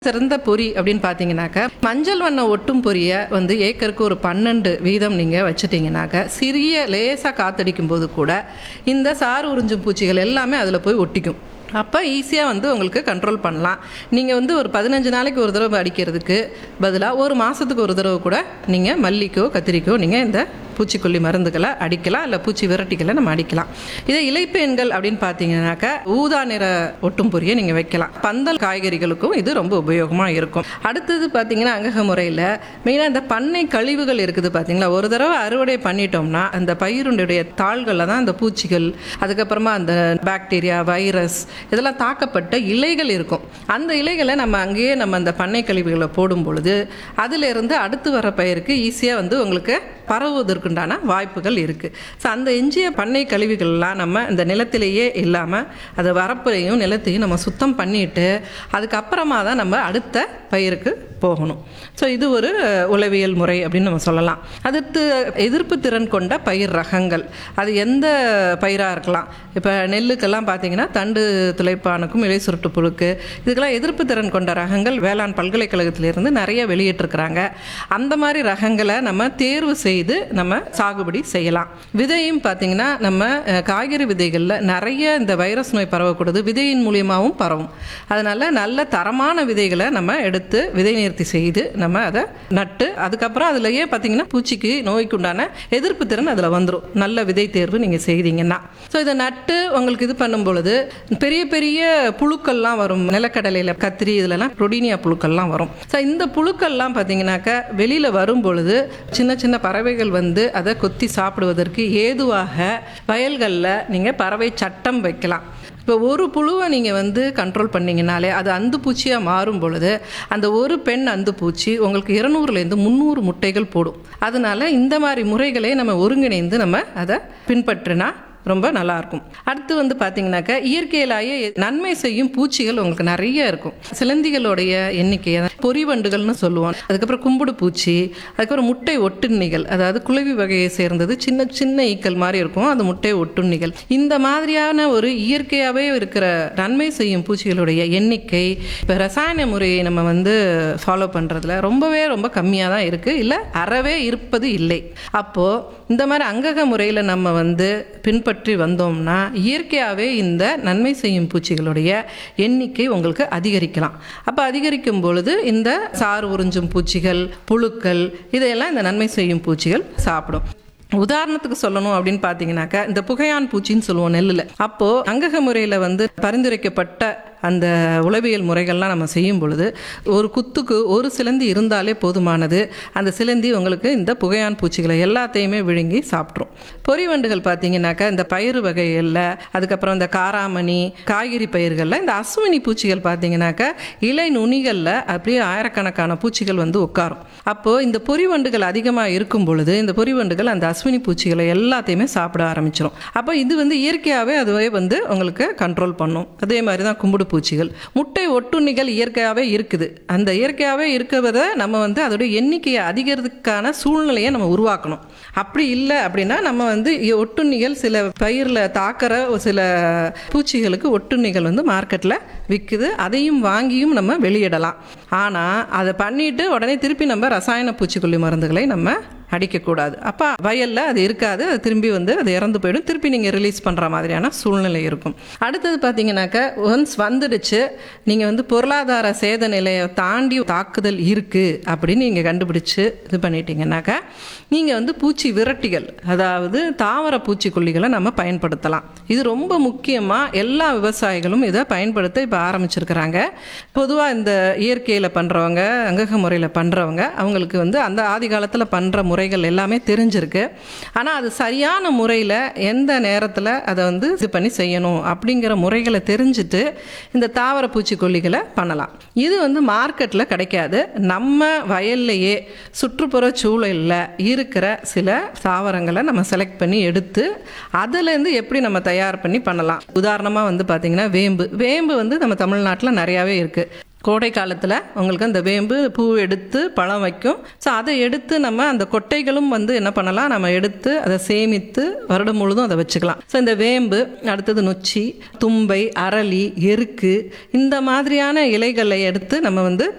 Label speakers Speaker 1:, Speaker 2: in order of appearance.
Speaker 1: சிறந்த பொறி அப்படின்னு பார்த்தீங்கன்னாக்க மஞ்சள் வண்ண ஒட்டும் பொரியை வந்து ஏக்கருக்கு ஒரு பன்னெண்டு வீதம் நீங்கள் வச்சுட்டீங்கன்னாக்க சிறிய லேசாக காத்தடிக்கும் போது கூட இந்த சாறு உறிஞ்சும் பூச்சிகள் எல்லாமே அதில் போய் ஒட்டிக்கும் அப்போ ஈஸியாக வந்து உங்களுக்கு கண்ட்ரோல் பண்ணலாம் நீங்கள் வந்து ஒரு பதினஞ்சு நாளைக்கு ஒரு தடவை அடிக்கிறதுக்கு பதிலாக ஒரு மாதத்துக்கு ஒரு தடவை கூட நீங்கள் மல்லிக்கோ கத்திரிக்கோ நீங்கள் இந்த பூச்சிக்கொல்லி மருந்துகளை அடிக்கலாம் இல்லை பூச்சி விரட்டிகளை நம்ம அடிக்கலாம் இதே இலைப்பேன்கள் அப்படின்னு பார்த்தீங்கன்னாக்கா ஊதா நிற ஒட்டும் பொரியை நீங்கள் வைக்கலாம் பந்தல் காய்கறிகளுக்கும் இது ரொம்ப உபயோகமாக இருக்கும் அடுத்தது பார்த்தீங்கன்னா அங்கக முறையில் மெயினாக இந்த பண்ணை கழிவுகள் இருக்குது பார்த்தீங்களா ஒரு தடவை அறுவடை பண்ணிட்டோம்னா அந்த பயிருடைய தாள்களில் தான் அந்த பூச்சிகள் அதுக்கப்புறமா அந்த பாக்டீரியா வைரஸ் இதெல்லாம் தாக்கப்பட்ட இலைகள் இருக்கும் அந்த இலைகளை நம்ம அங்கேயே நம்ம அந்த பண்ணை கழிவுகளை போடும் பொழுது அதிலிருந்து அடுத்து வர பயிருக்கு ஈஸியாக வந்து உங்களுக்கு பரவுவதற்குண்டான வாய்ப்புகள் இருக்குது ஸோ அந்த எஞ்சிய பண்ணை கழிவுகள்லாம் நம்ம இந்த நிலத்திலேயே இல்லாமல் அதை வரப்புலையும் நிலத்தையும் நம்ம சுத்தம் பண்ணிட்டு அதுக்கப்புறமா தான் நம்ம அடுத்த பயிருக்கு போகணும் ஸோ இது ஒரு அஹ், உளவியல் முறை அப்படின்னு நம்ம சொல்லலாம் அடுத்து எதிர்ப்பு திறன் கொண்ட பயிர் ரகங்கள் அது எந்த பயிராக இருக்கலாம் இப்போ நெல்லுக்கெல்லாம் பார்த்தீங்கன்னா தண்டு துளைப்பானுக்கும் இலை சுருட்டு புழுக்கு இதுக்கெல்லாம் எதிர்ப்பு திறன் கொண்ட ரகங்கள் வேளாண் பல்கலைக்கழகத்திலிருந்து நிறைய வெளியிட்டிருக்கிறாங்க அந்த மாதிரி ரகங்களை நம்ம தேர்வு செய்து நம்ம சாகுபடி செய்யலாம் விதையும் பார்த்தீங்கன்னா நம்ம அஹ், காய்கறி விதைகளில் நிறைய இந்த வைரஸ் நோய் பரவக்கூடாது விதையின் மூலியமாகவும் பரவும் அதனால நல்ல தரமான விதைகளை நம்ம எடுத்து விதை நேர்த்தி செய்து நம்ம அதை நட்டு அதுக்கப்புறம் அதுலயே பார்த்தீங்கன்னா பூச்சிக்கு நோய்க்கு உண்டான எதிர்ப்பு திறன் அதில் வந்துடும் நல்ல விதை தேர்வு நீங்கள் செய்தீங்கன்னா ஸோ இதை நட்டு உங்களுக்கு இது பண்ணும் பொழுது பெரிய பெரிய புழுக்கள்லாம் வரும் நிலக்கடலையில் கத்திரி இதுலலாம் ரொடீனியா புழுக்கள்லாம் வரும் ஸோ இந்த புழுக்கள்லாம் பார்த்தீங்கன்னாக்கா வெளியில் வரும் பொழுது சின்ன சின்ன பறவைகள் வந்து அதை கொத்தி சாப்பிடுவதற்கு ஏதுவாக வயல்களில் நீங்கள் பறவை சட்டம் வைக்கலாம் இப்போ ஒரு புழுவை நீங்கள் வந்து கண்ட்ரோல் பண்ணீங்கனாலே அது அந்து பூச்சியாக மாறும் பொழுது அந்த ஒரு பெண் அந்து பூச்சி உங்களுக்கு இருநூறுலேருந்து முந்நூறு முட்டைகள் போடும் அதனால இந்த மாதிரி முறைகளை நம்ம ஒருங்கிணைந்து நம்ம அதை பின்பற்றினா ரொம்ப நல்லா இருக்கும் அடுத்து வந்து பார்த்தீங்கன்னாக்கா இயற்கையிலாயே நன்மை செய்யும் பூச்சிகள் உங்களுக்கு நிறைய இருக்கும் சிலந்திகளுடைய எண்ணிக்கை அதாவது பொறிவண்டுகள்னு சொல்லுவோம் அதுக்கப்புறம் கும்புடு பூச்சி அதுக்கப்புறம் முட்டை ஒட்டுண்ணிகள் அதாவது குளவி வகையை சேர்ந்தது சின்ன சின்ன ஈக்கள் மாதிரி இருக்கும் அது முட்டை ஒட்டுண்ணிகள் இந்த மாதிரியான ஒரு இயற்கையாகவே இருக்கிற நன்மை செய்யும் பூச்சிகளுடைய எண்ணிக்கை இப்போ ரசாயன முறையை நம்ம வந்து ஃபாலோ பண்ணுறதுல ரொம்பவே ரொம்ப கம்மியாக தான் இருக்குது இல்லை அறவே இருப்பது இல்லை அப்போது இந்த மாதிரி அங்கக முறையில் நம்ம வந்து பின்பற்றி வந்தோம்னா இயற்கையாகவே இந்த நன்மை செய்யும் பூச்சிகளுடைய எண்ணிக்கை உங்களுக்கு அதிகரிக்கலாம் அப்போ அதிகரிக்கும் பொழுது இந்த சாறு உறிஞ்சும் பூச்சிகள் புழுக்கள் இதையெல்லாம் இந்த நன்மை செய்யும் பூச்சிகள் சாப்பிடும் உதாரணத்துக்கு சொல்லணும் அப்படின்னு பார்த்தீங்கன்னாக்கா இந்த புகையான் பூச்சின்னு சொல்லுவோம் நெல்லில் அப்போது அங்கக முறையில் வந்து பரிந்துரைக்கப்பட்ட அந்த உளவியல் முறைகள்லாம் நம்ம செய்யும் பொழுது ஒரு குத்துக்கு ஒரு சிலந்தி இருந்தாலே போதுமானது அந்த சிலந்தி உங்களுக்கு இந்த புகையான் பூச்சிகளை எல்லாத்தையுமே விழுங்கி சாப்பிட்ரும் பொறிவண்டுகள் பார்த்தீங்கன்னாக்கா இந்த பயிறு வகைகளில் அதுக்கப்புறம் இந்த காராமணி காய்கறி பயிர்களில் இந்த அஸ்வினி பூச்சிகள் பார்த்தீங்கன்னாக்கா இலை நுனிகளில் அப்படியே ஆயிரக்கணக்கான பூச்சிகள் வந்து உட்காரும் அப்போது இந்த பொறிவண்டுகள் அதிகமாக இருக்கும் பொழுது இந்த பொறிவண்டுகள் அந்த அஸ்வினி பூச்சிகளை எல்லாத்தையுமே சாப்பிட ஆரம்பிச்சிடும் அப்போ இது வந்து இயற்கையாகவே அதுவே வந்து உங்களுக்கு கண்ட்ரோல் பண்ணும் அதே மாதிரி தான் கும்பிடு பூச்சிகள் முட்டை ஒட்டுண்ணிகள் இயற்கையாகவே இருக்குது அந்த இயற்கையாகவே இருக்கிறத நம்ம வந்து அதோட எண்ணிக்கையை அதிகரிக்கிறதுக்கான சூழ்நிலையை நம்ம உருவாக்கணும் அப்படி இல்லை அப்படின்னா நம்ம வந்து இ- ஒட்டுண்ணிகள் சில பயிரில் தாக்கிற ஒரு சில பூச்சிகளுக்கு ஒட்டுண்ணிகள் வந்து மார்க்கெட்டில் விற்குது அதையும் வாங்கியும் நம்ம வெளியிடலாம் ஆனால் அதை பண்ணிட்டு உடனே திருப்பி நம்ம ரசாயன பூச்சிக்கொல்லி மருந்துகளை நம்ம அடிக்கக்கூடாது அப்போ வயலில் அது இருக்காது அது திரும்பி வந்து அது இறந்து போயிடும் திருப்பி நீங்கள் ரிலீஸ் பண்ணுற மாதிரியான சூழ்நிலை இருக்கும் அடுத்தது பார்த்தீங்கன்னாக்கா ஒன்ஸ் வந்துடுச்சு நீங்கள் வந்து பொருளாதார சேத நிலையை தாண்டி தாக்குதல் இருக்குது அப்படின்னு நீங்கள் கண்டுபிடிச்சு இது பண்ணிட்டீங்கன்னாக்கா நீங்கள் வந்து பூச்சி விரட்டிகள் அதாவது தாவர பூச்சிக்கொல்லிகளை நம்ம பயன்படுத்தலாம் இது ரொம்ப முக்கியமாக எல்லா விவசாயிகளும் இதை பயன்படுத்த இப்போ ஆரம்பிச்சிருக்கிறாங்க பொதுவாக இந்த இயற்கையில் பண்ணுறவங்க அங்கக முறையில் பண்ணுறவங்க அவங்களுக்கு வந்து அந்த ஆதி காலத்தில் பண்ணுற முறைகள் எல்லாமே தெரிஞ்சிருக்கு ஆனால் அது சரியான முறையில் எந்த நேரத்தில் அதை வந்து இது பண்ணி செய்யணும் அப்படிங்கிற முறைகளை தெரிஞ்சுட்டு இந்த தாவர பூச்சிக்கொல்லிகளை பண்ணலாம் இது வந்து மார்க்கெட்டில் கிடைக்காது நம்ம வயல்லையே சுற்றுப்புற சூழலில் இருக்கிற சில தாவரங்களை நம்ம செலக்ட் பண்ணி எடுத்து அதுலேருந்து எப்படி நம்ம தயார் பண்ணி பண்ணலாம் உதாரணமாக வந்து பார்த்திங்கன்னா வேம்பு வேம்பு வந்து நம்ம தமிழ்நாட்டில் நிறையாவே இருக்குது கோடை காலத்தில் உங்களுக்கு அந்த வேம்பு பூ எடுத்து பழம் வைக்கும் ஸோ அதை எடுத்து நம்ம அந்த கொட்டைகளும் வந்து என்ன பண்ணலாம் நம்ம எடுத்து அதை சேமித்து வருடம் முழுதும் அதை வச்சுக்கலாம் ஸோ இந்த வேம்பு அடுத்தது நொச்சி தும்பை அரளி எருக்கு இந்த மாதிரியான இலைகளை எடுத்து நம்ம வந்து